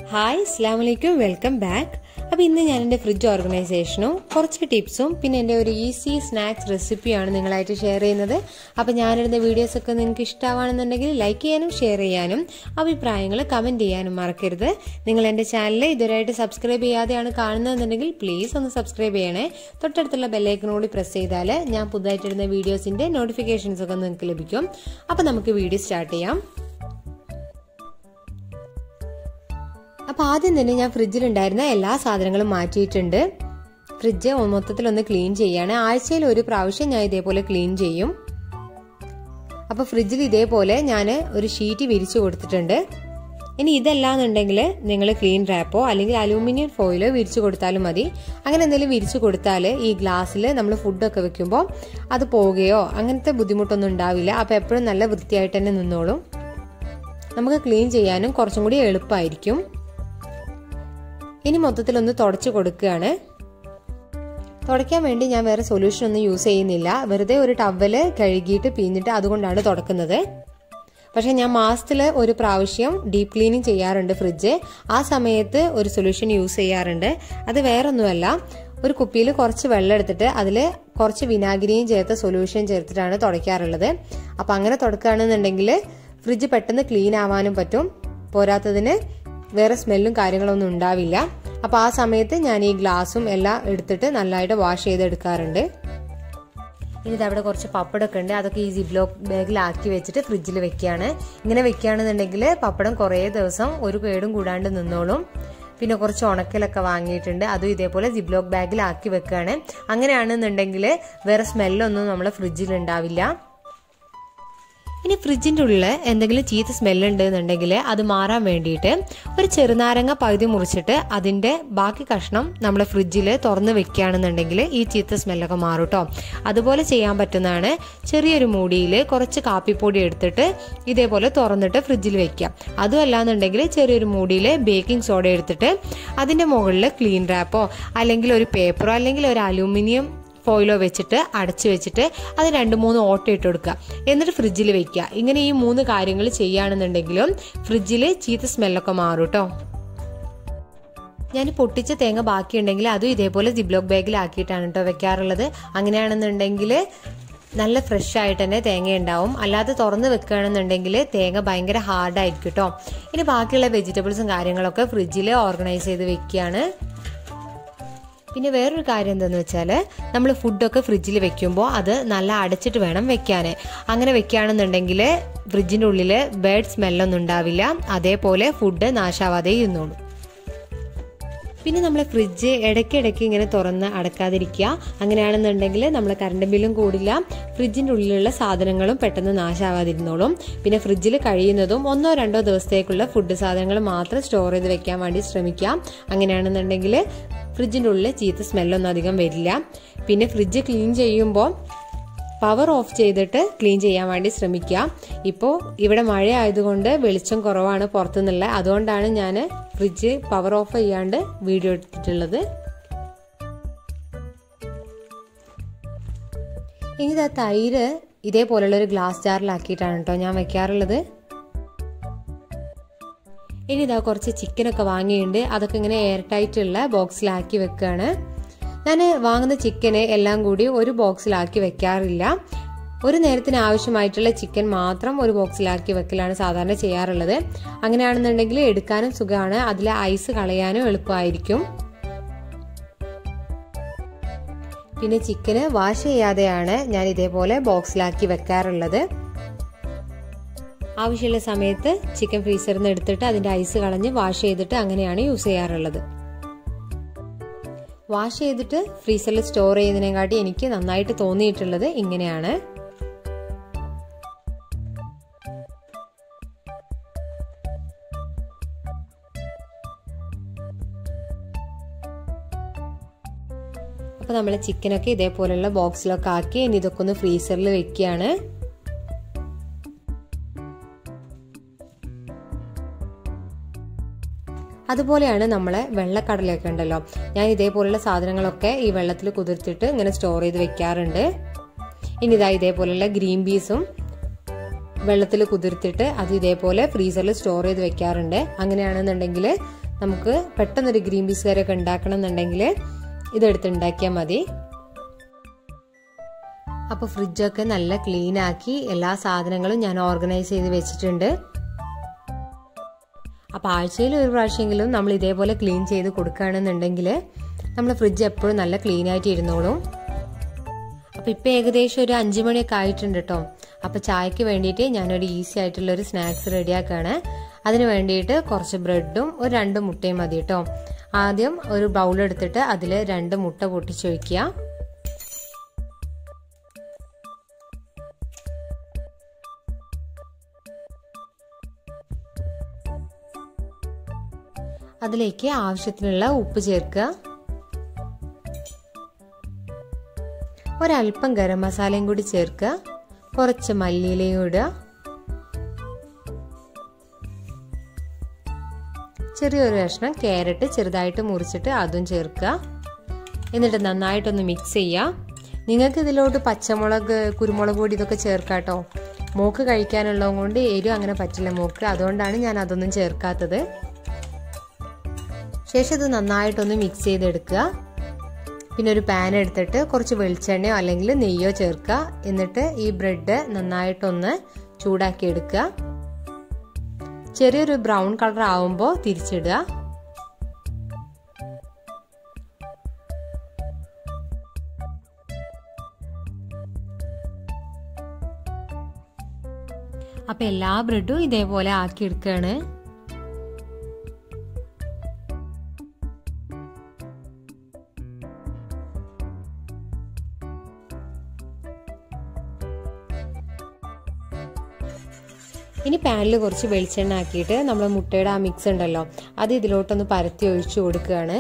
hi അസ്സാം വലൈക്കും welcome back അപ്പോൾ ഇന്ന് ഞാൻ എൻ്റെ ഫ്രിഡ്ജ് ഓർഗനൈസേഷനും കുറച്ച് ടിപ്സും പിന്നെ എൻ്റെ ഒരു ഈസി സ്നാക്സ് റെസിപ്പിയാണ് നിങ്ങളായിട്ട് ഷെയർ ചെയ്യുന്നത് അപ്പോൾ ഞാനിടുന്ന വീഡിയോസൊക്കെ നിങ്ങൾക്ക് ഇഷ്ടമാണെന്നുണ്ടെങ്കിൽ ലൈക്ക് ചെയ്യാനും ഷെയർ ചെയ്യാനും അഭിപ്രായങ്ങൾ കമൻറ്റ് ചെയ്യാനും മറക്കരുത് നിങ്ങൾ എൻ്റെ ചാനൽ ഇതുവരെയായിട്ട് സബ്സ്ക്രൈബ് ചെയ്യാതെയാണ് കാണുന്നതെന്നുണ്ടെങ്കിൽ പ്ലീസ് ഒന്ന് സബ്സ്ക്രൈബ് ചെയ്യണേ തൊട്ടടുത്തുള്ള ബെല്ലൈക്കനോട് പ്രസ് ചെയ്താൽ ഞാൻ പുതുതായിട്ടിടുന്ന വീഡിയോസിൻ്റെ നോട്ടിഫിക്കേഷൻസ് ഒക്കെ നിങ്ങൾക്ക് ലഭിക്കും അപ്പോൾ നമുക്ക് വീഡിയോ സ്റ്റാർട്ട് ചെയ്യാം അപ്പോൾ ആദ്യം തന്നെ ഞാൻ ഫ്രിഡ്ജിലുണ്ടായിരുന്ന എല്ലാ സാധനങ്ങളും മാറ്റിയിട്ടുണ്ട് ഫ്രിഡ്ജ് മൊത്തത്തിലൊന്ന് ക്ലീൻ ചെയ്യാണ് ആഴ്ചയിൽ ഒരു പ്രാവശ്യം ഞാൻ ഇതേപോലെ ക്ലീൻ ചെയ്യും അപ്പോൾ ഫ്രിഡ്ജിൽ ഇതേപോലെ ഞാൻ ഒരു ഷീറ്റ് വിരിച്ചു കൊടുത്തിട്ടുണ്ട് ഇനി ഇതല്ലാന്നുണ്ടെങ്കിൽ നിങ്ങൾ ക്ലീൻ റാപ്പോ അല്ലെങ്കിൽ അലൂമിനിയം ഫോയിലോ വിരിച്ചു കൊടുത്താലും മതി അങ്ങനെ എന്തെങ്കിലും വിരിച്ചു കൊടുത്താൽ ഈ ഗ്ലാസ്സിൽ നമ്മൾ ഫുഡൊക്കെ വെക്കുമ്പോൾ അത് പോവുകയോ അങ്ങനത്തെ ബുദ്ധിമുട്ടൊന്നും ഉണ്ടാവില്ല അപ്പോൾ എപ്പോഴും നല്ല വൃത്തിയായിട്ട് തന്നെ നിന്നോളും നമുക്ക് ക്ലീൻ ചെയ്യാനും കുറച്ചും കൂടി എളുപ്പമായിരിക്കും ഇനി മൊത്തത്തിലൊന്ന് തുടച്ചു കൊടുക്കുകയാണ് തുടയ്ക്കാൻ വേണ്ടി ഞാൻ വേറെ സൊല്യൂഷൻ ഒന്നും യൂസ് ചെയ്യുന്നില്ല വെറുതെ ഒരു ടവല് കഴുകിയിട്ട് പിഴിഞ്ഞിട്ട് അതുകൊണ്ടാണ് തുടക്കുന്നത് പക്ഷെ ഞാൻ മാസത്തിൽ ഒരു പ്രാവശ്യം ഡീപ്പ് ക്ലീനിങ് ചെയ്യാറുണ്ട് ഫ്രിഡ്ജ് ആ സമയത്ത് ഒരു സൊല്യൂഷൻ യൂസ് ചെയ്യാറുണ്ട് അത് വേറൊന്നുമല്ല ഒരു കുപ്പിയിൽ കുറച്ച് വെള്ളം എടുത്തിട്ട് അതിൽ കുറച്ച് വിനാഗിരിയും ചേർത്ത സൊല്യൂഷൻ ചേർത്തിട്ടാണ് തുടയ്ക്കാറുള്ളത് അപ്പം അങ്ങനെ തുടക്കുകയാണെന്നുണ്ടെങ്കിൽ ഫ്രിഡ്ജ് പെട്ടെന്ന് ക്ലീൻ ആവാനും പറ്റും പോരാത്തതിന് വേറെ സ്മെല്ലും കാര്യങ്ങളൊന്നും ഉണ്ടാവില്ല അപ്പോൾ ആ സമയത്ത് ഞാൻ ഈ ഗ്ലാസും എല്ലാം എടുത്തിട്ട് നല്ലതായിട്ട് വാഷ് ചെയ്തെടുക്കാറുണ്ട് ഇനി അവിടെ കുറച്ച് പപ്പടമൊക്കെ ഉണ്ട് അതൊക്കെ ഈ സിബ്ലോക്ക് ബാഗിലാക്കി വെച്ചിട്ട് ഫ്രിഡ്ജിൽ വെക്കുകയാണ് ഇങ്ങനെ വെക്കുകയാണെന്നുണ്ടെങ്കിൽ പപ്പടം കുറേ ദിവസം ഒരു കേടും കൂടാണ്ട് നിന്നോളും പിന്നെ കുറച്ച് ഉണക്കലൊക്കെ വാങ്ങിയിട്ടുണ്ട് അതും ഇതേപോലെ ജിബ്ലോക്ക് ബാഗിലാക്കി വെക്കുകയാണ് അങ്ങനെയാണെന്നുണ്ടെങ്കിൽ വേറെ സ്മെല്ലൊന്നും നമ്മളെ ഫ്രിഡ്ജിൽ ഉണ്ടാവില്ല ഇനി ഫ്രിഡ്ജിൻ്റെ ഉള്ളിൽ എന്തെങ്കിലും ചീത്ത സ്മെല്ല് ഉണ്ടെന്നുണ്ടെങ്കിൽ അത് മാറാൻ വേണ്ടിയിട്ട് ഒരു ചെറുനാരങ്ങ പകുതി മുറിച്ചിട്ട് അതിൻ്റെ ബാക്കി കഷ്ണം നമ്മൾ ഫ്രിഡ്ജിൽ തുറന്ന് വെക്കുകയാണെന്നുണ്ടെങ്കിൽ ഈ ചീത്ത സ്മെല്ലൊക്കെ മാറും കേട്ടോ അതുപോലെ ചെയ്യാൻ പറ്റുന്നതാണ് ചെറിയൊരു മൂടിയിൽ കുറച്ച് കാപ്പിപ്പൊടി എടുത്തിട്ട് ഇതേപോലെ തുറന്നിട്ട് ഫ്രിഡ്ജിൽ വെക്കുക അതുമല്ല എന്നുണ്ടെങ്കിൽ ചെറിയൊരു മൂടിയിൽ ബേക്കിംഗ് സോഡ എടുത്തിട്ട് അതിൻ്റെ മുകളിൽ ക്ലീൻ റാപ്പോ അല്ലെങ്കിൽ ഒരു പേപ്പറോ അല്ലെങ്കിൽ ഒരു അലൂമിനിയം ഫോയിലോ വെച്ചിട്ട് അടച്ചു വെച്ചിട്ട് അത് രണ്ട് മൂന്ന് ഓട്ട ഇട്ട് കൊടുക്കുക എന്നിട്ട് ഫ്രിഡ്ജിൽ വെക്കുക ഇങ്ങനെ ഈ മൂന്ന് കാര്യങ്ങൾ ചെയ്യുകയാണെന്നുണ്ടെങ്കിലും ഫ്രിഡ്ജിൽ ചീത്ത സ്മെല്ലൊക്കെ മാറും കേട്ടോ ഞാൻ പൊട്ടിച്ച തേങ്ങ ബാക്കിയുണ്ടെങ്കിൽ അതും ഇതേപോലെ ജിബ്ലോക്ക് ബാഗിലാക്കിയിട്ടാണ് കേട്ടോ വെക്കാറുള്ളത് അങ്ങനെയാണെന്നുണ്ടെങ്കിൽ നല്ല ഫ്രഷ് ആയിട്ട് തന്നെ തേങ്ങ ഉണ്ടാവും അല്ലാതെ തുറന്ന് വെക്കുകയാണെന്നുണ്ടെങ്കിൽ തേങ്ങ ഭയങ്കര ഹാർഡായിരിക്കും കേട്ടോ ഇനി ബാക്കിയുള്ള വെജിറ്റബിൾസും കാര്യങ്ങളൊക്കെ ഫ്രിഡ്ജിൽ ഓർഗനൈസ് ചെയ്ത് വെക്കുകയാണ് പിന്നെ വേറൊരു കാര്യം എന്താണെന്ന് വെച്ചാൽ നമ്മൾ ഫുഡൊക്കെ ഫ്രിഡ്ജിൽ വെക്കുമ്പോൾ അത് നല്ല അടച്ചിട്ട് വേണം വെക്കാൻ അങ്ങനെ വെക്കുകയാണെന്നുണ്ടെങ്കിൽ ഫ്രിഡ്ജിൻ്റെ ഉള്ളിൽ ബേഡ് സ്മെല്ലൊന്നും ഉണ്ടാവില്ല അതേപോലെ ഫുഡ് നാശാവാതെ ഇരുന്നോളൂ പിന്നെ നമ്മൾ ഫ്രിഡ്ജ് ഇടയ്ക്കിടയ്ക്ക് ഇങ്ങനെ തുറന്ന് അടക്കാതിരിക്കുക അങ്ങനെയാണെന്നുണ്ടെങ്കിൽ നമ്മൾ കറണ്ട് ബില്ലും കൂടില്ല ഫ്രിഡ്ജിൻ്റെ ഉള്ളിലുള്ള സാധനങ്ങളും പെട്ടെന്ന് നാശാവാതിരുന്നോളും പിന്നെ ഫ്രിഡ്ജിൽ കഴിയുന്നതും ഒന്നോ രണ്ടോ ദിവസത്തേക്കുള്ള ഫുഡ് സാധനങ്ങൾ മാത്രം സ്റ്റോർ ചെയ്ത് വെക്കാൻ വേണ്ടി ശ്രമിക്കാം അങ്ങനെയാണെന്നുണ്ടെങ്കിൽ ഫ്രിഡ്ജിൻ്റെ ഉള്ളിൽ ചീത്ത സ്മെല്ലൊന്നും അധികം വരില്ല പിന്നെ ഫ്രിഡ്ജ് ക്ലീൻ ചെയ്യുമ്പോൾ പവർ ഓഫ് ചെയ്തിട്ട് ക്ലീൻ ചെയ്യാൻ വേണ്ടി ശ്രമിക്കുക ഇപ്പോൾ ഇവിടെ മഴ ആയതുകൊണ്ട് വെളിച്ചം കുറവാണ് പുറത്തുനിന്നുള്ള അതുകൊണ്ടാണ് ഞാൻ ഫ്രിഡ്ജ് പവർ ഓഫ് ചെയ്യാണ്ട് വീഡിയോ എടുത്തിട്ടുള്ളത് ഇനി ഇതാ തൈര് ഇതേപോലുള്ള ഒരു ഗ്ലാസ് ജാറിലാക്കിയിട്ടാണ് കേട്ടോ ഞാൻ വെക്കാറുള്ളത് ഇനി ഇതാ കുറച്ച് ചിക്കനൊക്കെ വാങ്ങിയിട്ടുണ്ട് അതൊക്കെ ഇങ്ങനെ എയർ ടൈറ്റുള്ള ബോക്സിലാക്കി വെക്കുകയാണ് ഞാൻ വാങ്ങുന്ന ചിക്കന് എല്ലാം കൂടി ഒരു ബോക്സിലാക്കി വെക്കാറില്ല ഒരു നേരത്തിന് ആവശ്യമായിട്ടുള്ള ചിക്കൻ മാത്രം ഒരു ബോക്സിലാക്കി വെക്കലാണ് സാധാരണ ചെയ്യാറുള്ളത് അങ്ങനെയാണെന്നുണ്ടെങ്കിൽ എടുക്കാനും സുഖമാണ് അതിലെ ഐസ് കളയാനും എളുപ്പമായിരിക്കും പിന്നെ ചിക്കന് വാഷ് ചെയ്യാതെയാണ് ഞാൻ ഇതേപോലെ ബോക്സിലാക്കി വെക്കാറുള്ളത് ആവശ്യമുള്ള സമയത്ത് ചിക്കൻ ഫ്രീസറിൽ നിന്ന് എടുത്തിട്ട് അതിൻ്റെ ഐസ് കളഞ്ഞ് വാഷ് ചെയ്തിട്ട് അങ്ങനെയാണ് യൂസ് ചെയ്യാറുള്ളത് വാഷ് ചെയ്തിട്ട് ഫ്രീസറിൽ സ്റ്റോർ ചെയ്യുന്നതിനെക്കാട്ടി എനിക്ക് നന്നായിട്ട് തോന്നിയിട്ടുള്ളത് ഇങ്ങനെയാണ് അപ്പോൾ നമ്മൾ ചിക്കനൊക്കെ ഇതേപോലെയുള്ള ബോക്സിലൊക്കെ ആക്കി ഇനി ഇതൊക്കെ ഒന്ന് ഫ്രീസറിൽ വെക്കുകയാണ് അതുപോലെയാണ് നമ്മളെ വെള്ളക്കടലയൊക്കെ ഉണ്ടല്ലോ ഞാൻ ഇതേപോലുള്ള സാധനങ്ങളൊക്കെ ഈ വെള്ളത്തിൽ കുതിർത്തിട്ട് ഇങ്ങനെ സ്റ്റോർ ചെയ്ത് വെക്കാറുണ്ട് ഇനി ഇതാ ഇതേപോലെയുള്ള ഗ്രീൻ പീസും വെള്ളത്തിൽ കുതിർത്തിട്ട് അത് ഇതേപോലെ ഫ്രീസറിൽ സ്റ്റോർ ചെയ്ത് വെക്കാറുണ്ട് അങ്ങനെയാണെന്നുണ്ടെങ്കിൽ നമുക്ക് പെട്ടെന്നൊരു ഗ്രീൻ പീസ് കറിയൊക്കെ ഉണ്ടാക്കണം എന്നുണ്ടെങ്കിൽ ഇതെടുത്ത് ഉണ്ടാക്കിയാൽ മതി അപ്പോൾ ഫ്രിഡ്ജൊക്കെ നല്ല ക്ലീൻ ആക്കി എല്ലാ സാധനങ്ങളും ഞാൻ ഓർഗനൈസ് ചെയ്ത് വെച്ചിട്ടുണ്ട് അപ്പോൾ ആഴ്ചയിൽ ഒരു പ്രാവശ്യമെങ്കിലും നമ്മൾ ഇതേപോലെ ക്ലീൻ ചെയ്ത് കൊടുക്കുകയാണെന്നുണ്ടെങ്കിൽ നമ്മുടെ ഫ്രിഡ്ജ് എപ്പോഴും നല്ല ക്ലീൻ ആയിട്ട് ഇരുന്നോളും അപ്പോൾ ഇപ്പോൾ ഏകദേശം ഒരു അഞ്ച് മണിയൊക്കെ ആയിട്ടുണ്ട് കേട്ടോ അപ്പോൾ ചായക്ക് വേണ്ടിയിട്ട് ഞാനൊരു ഈസി ആയിട്ടുള്ള ഒരു സ്നാക്സ് റെഡിയാക്കുകയാണ് അതിന് വേണ്ടിയിട്ട് കുറച്ച് ബ്രെഡും ഒരു രണ്ട് മുട്ടയും മതി കേട്ടോ ആദ്യം ഒരു ബൗൾ എടുത്തിട്ട് അതിൽ രണ്ട് മുട്ട പൊട്ടിച്ച് വയ്ക്കുക അതിലേക്ക് ആവശ്യത്തിനുള്ള ഉപ്പ് ചേർക്കുക ഒരല്പം ഗരം മസാലയും കൂടി ചേർക്കുക കുറച്ച് മല്ലിയിലയും ഇടുക ചെറിയൊരു കഷ്ണം ക്യാരറ്റ് ചെറുതായിട്ട് മുറിച്ചിട്ട് അതും ചേർക്കുക എന്നിട്ട് നന്നായിട്ടൊന്ന് മിക്സ് ചെയ്യുക നിങ്ങൾക്ക് ഇതിലോട്ട് പച്ചമുളക് കുരുമുളക് പൊടി ഇതൊക്കെ ചേർക്കാട്ടോ മോക്ക് കഴിക്കാനുള്ളത് കൊണ്ട് എരിവ് അങ്ങനെ പറ്റില്ല മോക്ക് അതുകൊണ്ടാണ് ഞാൻ അതൊന്നും ചേർക്കാത്തത് ശേഷം ഇത് നന്നായിട്ടൊന്ന് മിക്സ് ചെയ്തെടുക്കുക പിന്നെ ഒരു പാൻ എടുത്തിട്ട് കുറച്ച് വെളിച്ചെണ്ണയോ അല്ലെങ്കിൽ നെയ്യോ ചേർക്കുക എന്നിട്ട് ഈ ബ്രെഡ് നന്നായിട്ടൊന്ന് ചൂടാക്കി എടുക്കുക ചെറിയൊരു ബ്രൗൺ കളർ ആവുമ്പോൾ തിരിച്ചിടുക അപ്പൊ എല്ലാ ബ്രെഡും ഇതേപോലെ ആക്കി എടുക്കുകയാണ് ഇനി പാനിൽ കുറച്ച് വെളിച്ചെണ്ണ ആക്കിയിട്ട് നമ്മൾ മുട്ടയുടെ ആ മിക്സ് ഉണ്ടല്ലോ അത് ഇതിലോട്ടൊന്ന് പരത്തി ഒഴിച്ചു കൊടുക്കുകയാണ്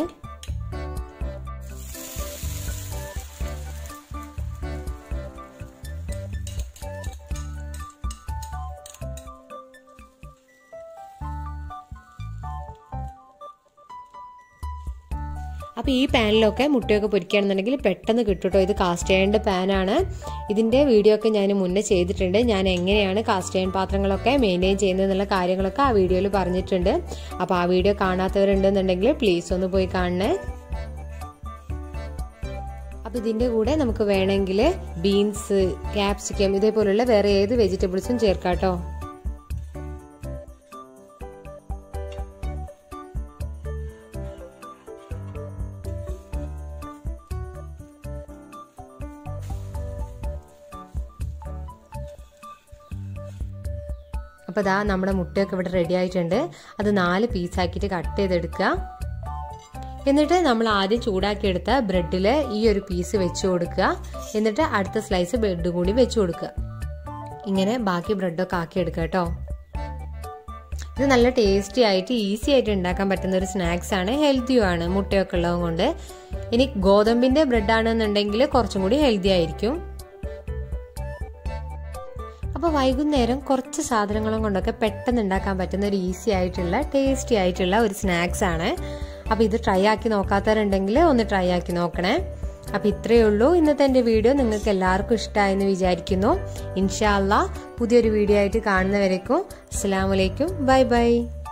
അപ്പോൾ ഈ പാനിലൊക്കെ മുട്ടയൊക്കെ പൊരിക്കുകയാണെന്നുണ്ടെങ്കിൽ പെട്ടെന്ന് കിട്ടും കേട്ടോ ഇത് കാസ്റ്റ് അയണിൻ്റെ പാനാണ് ഇതിൻ്റെ വീഡിയോ ഒക്കെ ഞാൻ മുന്നേ ചെയ്തിട്ടുണ്ട് ഞാൻ എങ്ങനെയാണ് കാസ്റ്റ് അയൺ പാത്രങ്ങളൊക്കെ മെയിൻറ്റെയിൻ ചെയ്യുന്നത് എന്നുള്ള കാര്യങ്ങളൊക്കെ ആ വീഡിയോയിൽ പറഞ്ഞിട്ടുണ്ട് അപ്പോൾ ആ വീഡിയോ കാണാത്തവരുണ്ടെന്നുണ്ടെങ്കിൽ പ്ലീസ് ഒന്ന് പോയി കാണണേ അപ്പോൾ ഇതിൻ്റെ കൂടെ നമുക്ക് വേണമെങ്കിൽ ബീൻസ് ക്യാപ്സിക്കം ഇതേപോലുള്ള വേറെ ഏത് വെജിറ്റബിൾസും ചേർക്കാം കേട്ടോ അപ്പോൾ ഇതാ നമ്മുടെ മുട്ടയൊക്കെ ഇവിടെ റെഡി ആയിട്ടുണ്ട് അത് നാല് പീസാക്കിയിട്ട് കട്ട് ചെയ്തെടുക്കുക എന്നിട്ട് നമ്മൾ ആദ്യം ചൂടാക്കിയെടുത്ത ബ്രെഡിൽ ഈ ഒരു പീസ് വെച്ച് കൊടുക്കുക എന്നിട്ട് അടുത്ത സ്ലൈസ് ബ്രെഡ് കൂടി വെച്ച് കൊടുക്കുക ഇങ്ങനെ ബാക്കി ബ്രെഡൊക്കെ ആക്കി എടുക്കുക കേട്ടോ ഇത് നല്ല ടേസ്റ്റി ആയിട്ട് ഈസി ആയിട്ട് ഉണ്ടാക്കാൻ പറ്റുന്ന ഒരു സ്നാക്സ് ആണ് ഹെൽത്തിയും ആണ് മുട്ടയൊക്കെ ഉള്ളത് കൊണ്ട് ഇനി ഗോതമ്പിന്റെ ബ്രെഡ് ആണെന്നുണ്ടെങ്കിൽ കുറച്ചും കൂടി ഹെൽത്തി ആയിരിക്കും അപ്പോൾ വൈകുന്നേരം കുറച്ച് സാധനങ്ങളും കൊണ്ടൊക്കെ പെട്ടെന്ന് ഉണ്ടാക്കാൻ പറ്റുന്ന ഒരു ഈസി ആയിട്ടുള്ള ടേസ്റ്റി ആയിട്ടുള്ള ഒരു സ്നാക്സ് ആണ് അപ്പോൾ ഇത് ട്രൈ ആക്കി നോക്കാത്തവരുണ്ടെങ്കിൽ ഒന്ന് ട്രൈ ആക്കി നോക്കണേ അപ്പോൾ ഇത്രയേ ഉള്ളൂ ഇന്നത്തെ എൻ്റെ വീഡിയോ നിങ്ങൾക്ക് എല്ലാവർക്കും ഇഷ്ടമായെന്ന് വിചാരിക്കുന്നു ഇൻഷാല്ല പുതിയൊരു വീഡിയോ ആയിട്ട് കാണുന്നവരേക്കും അസ്സാം വലൈക്കും ബൈ ബൈ